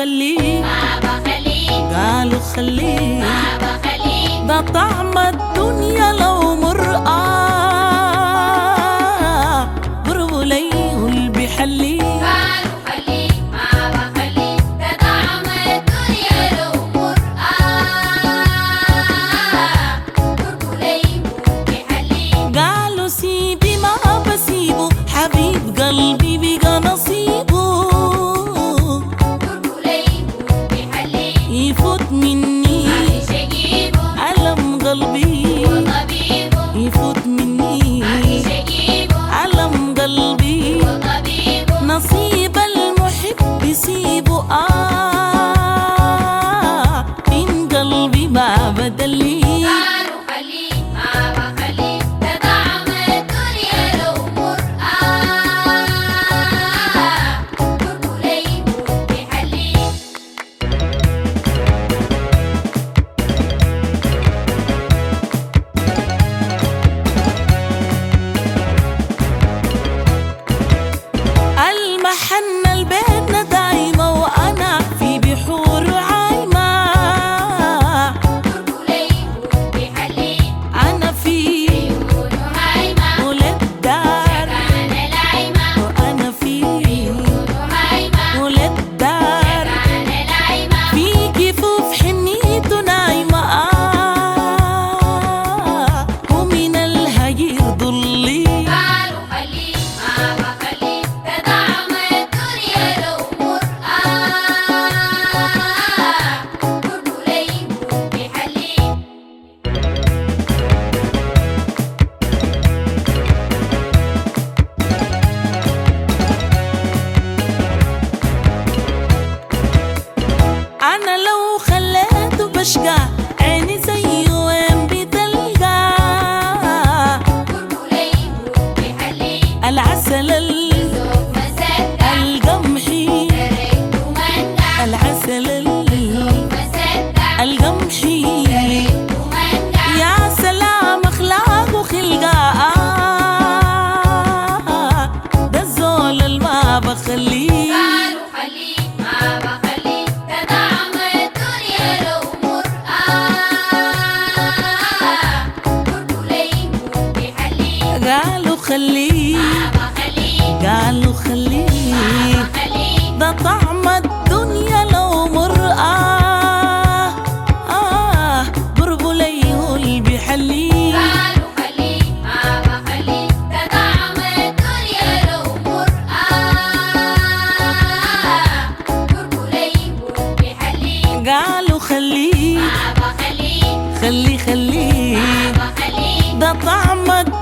خليه بابا خليك قالوا خليه بابا خليك ده طعم الدنيا لو مرآة قربوا ليه اللي بيحليه قالوا خليك بابا خليك ده طعم الدنيا لو مرآة قربوا ليه بيحليك قالوا سيبي ما بسيبه حبيب قلبي بقى نصيبه قربوا ليه بيحليك يفوت مني معلش اجيبه ألم قلبي وطبيبه يفوت مني معلش اجيبه ألم قلبي وطبيبه نصيب المحب يسيبه آه من قلبي ما بدلي قالوا خليك بابا خليك ده طعم الدنيا لو مرآة قربوا ليه بيحليك المحنة البيتنا دايمة وأنا في بحور عايمة قربوا ليه بيحليك أنا في يقولوا هايمة ولد دار أنا لايمة وأنا في يقولوا هايمة ولد دار أنا لايمة في كفوف حنيته نايمة آه ومن الهجير ضلي قالوا خليك بابا خليك ده طعم الدنيا لو مرآة قربوا ليه بيحليك أنا لو خليته بشقى عيني زيه وين بتلقى قربوا ليه بيحليك العسل ال- ذوق مصدق القمحي ريحته منقع العسل ال- مصدق القمحي ريحته منقع يا سلام أخلاق وخلقة آه ده الزول الما بخليه قالوا خليك بابا خليك ده طعم الدنيا لو مرآة قربوا ليه بيحليك قالوا خليه بابا خليك قالوا خليه بابا خليك ده طعم الدنيا لو مرآة آه قربوا ليه اللي بيحليه قالوا خليك بابا خليك ده طعم الدنيا لو مرآة قربوا ليه بيحليك قالوا خليه بابا خليك خليه خليه بابا خليك ده طعم الدنيا